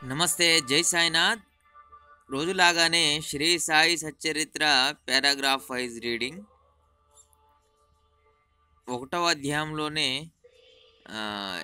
నమస్తే జై సాయినాథ్ రోజులాగానే Shri Sai Satcharitra paragraph wise reading ఒకటవ అధ్యాయంలోనే ఆ,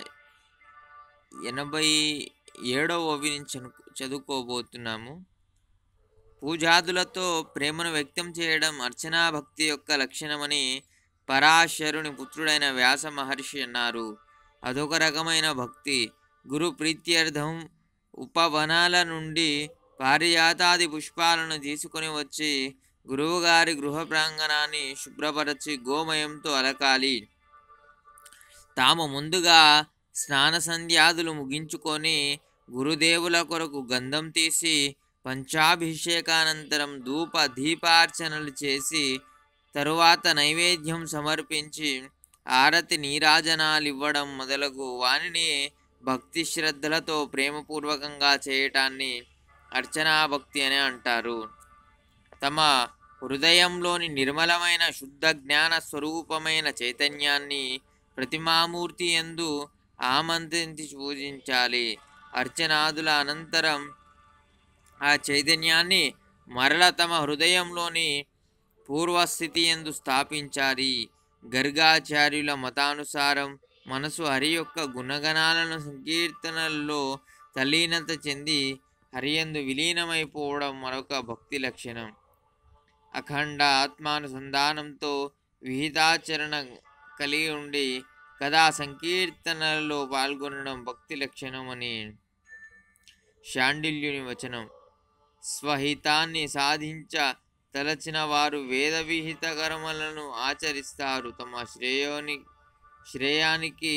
ఎనభై ఏడవ ఓవి నుంచి చను- చదువుకోబోతున్నాము పూజాదులతో ప్రేమను వ్యక్తం చేయడం అర్చనా భక్తి యొక్క లక్షణమని పరాశరుని పుత్రుడైన వ్యాస మహర్షి అన్నారు అదొక రకమైన భక్తి గురు ప్రీత్యర్థం ఉపవనాల నుండి పారిజాతాది పుష్పాలను తీసుకొని వచ్చి గురువుగారి గృహ ప్రాంగణాన్ని శుభ్రపరచి గోమయంతో అలకాలి తాము ముందుగా స్నాన సంధ్యాదులు ముగించుకొని గురుదేవుల కొరకు గంధం తీసి పంచాభిషేకానంతరం ధూప దీపార్చనలు చేసి తరువాత నైవేద్యం సమర్పించి ఆరతి నీరాజనాలు ఇవ్వడం మొదలగు వానిని భక్తి శ్రద్ధలతో ప్రేమపూర్వకంగా చేయటాన్ని అర్చనా భక్తి అని అంటారు తమ హృదయంలోని నిర్మలమైన శుద్ధ జ్ఞాన స్వరూపమైన చైతన్యాన్ని ప్రతిమామూర్తి ఎందు ఆమంత్రించి పూజించాలి అర్చనాదుల అనంతరం ఆ చైతన్యాన్ని మరల తమ హృదయంలోని పూర్వస్థితి ఎందు స్థాపించాలి గర్గాచార్యుల మతానుసారం మనసు హరి యొక్క గుణగణాలను సంకీర్తనల్లో తలీనత చెంది హరియందు విలీనమైపోవడం మరొక భక్తి లక్షణం అఖండ ఆత్మానుసంధానంతో విహితాచరణ కలిగి ఉండి కథా సంకీర్తనలలో పాల్గొనడం భక్తి లక్షణం అని శాండిల్యుని వచనం స్వహితాన్ని సాధించ తలచిన వారు వేద విహిత కర్మలను ఆచరిస్తారు తమ శ్రేయోని శ్రేయానికి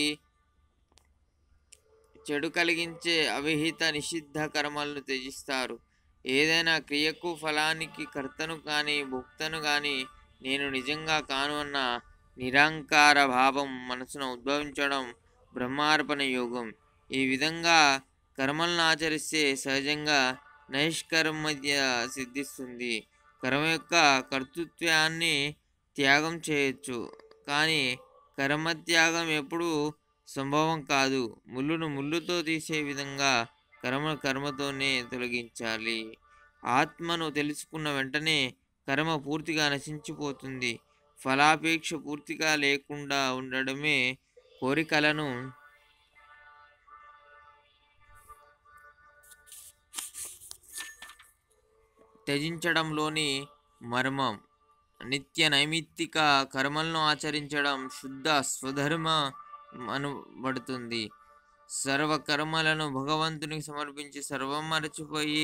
చెడు కలిగించే అవిహిత నిషిద్ధ కర్మలను త్యజిస్తారు ఏదైనా క్రియకు ఫలానికి కర్తను కానీ భుక్తను కానీ నేను నిజంగా కాను అన్న నిరాంకార భావం మనసున ఉద్భవించడం బ్రహ్మార్పణ యోగం ఈ విధంగా కర్మలను ఆచరిస్తే సహజంగా నైష్కర్మధ్య సిద్ధిస్తుంది కర్మ యొక్క కర్తృత్వాన్ని త్యాగం చేయొచ్చు కానీ కర్మత్యాగం ఎప్పుడూ సంభవం కాదు ముళ్ళును ముళ్ళుతో తీసే విధంగా కర్మ కర్మతోనే తొలగించాలి ఆత్మను తెలుసుకున్న వెంటనే కర్మ పూర్తిగా నశించిపోతుంది ఫలాపేక్ష పూర్తిగా లేకుండా ఉండడమే కోరికలను త్యజించడంలోని మర్మం నిత్య నైమిత్తిక కర్మలను ఆచరించడం శుద్ధ స్వధర్మ అనబడుతుంది సర్వ కర్మలను భగవంతునికి సమర్పించి సర్వం మరచిపోయి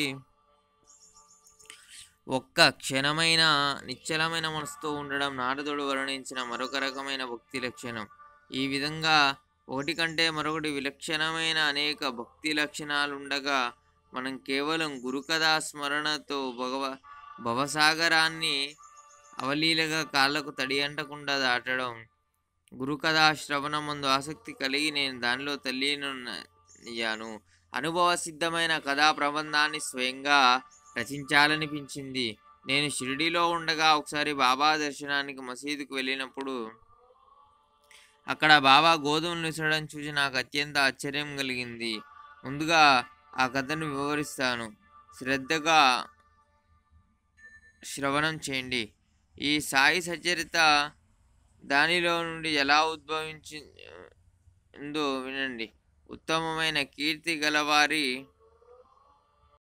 ఒక్క క్షణమైన నిశ్చలమైన మనసుతో ఉండడం నారదుడు వర్ణించిన మరొక రకమైన భక్తి లక్షణం ఈ విధంగా ఒకటి కంటే మరొకటి విలక్షణమైన అనేక భక్తి లక్షణాలు ఉండగా మనం కేవలం గురుకథా స్మరణతో భగవ భవసాగరాన్ని అవలీలగా కాళ్ళకు తడి అంటకుండా దాటడం గురుకథా శ్రవణం ముందు ఆసక్తి కలిగి నేను దానిలో తల్లినయ్యాను అనుభవ సిద్ధమైన కథా ప్రబంధాన్ని స్వయంగా రచించాలనిపించింది నేను షిరిడీలో ఉండగా ఒకసారి బాబా దర్శనానికి మసీదుకు వెళ్ళినప్పుడు అక్కడ బాబా గోధుమలు విసరడం చూసి నాకు అత్యంత ఆశ్చర్యం కలిగింది ముందుగా ఆ కథను వివరిస్తాను శ్రద్ధగా శ్రవణం చేయండి ఈ సాయి సచరిత దానిలో నుండి ఎలా ఉద్భవించిందో వినండి ఉత్తమమైన కీర్తి గలవారి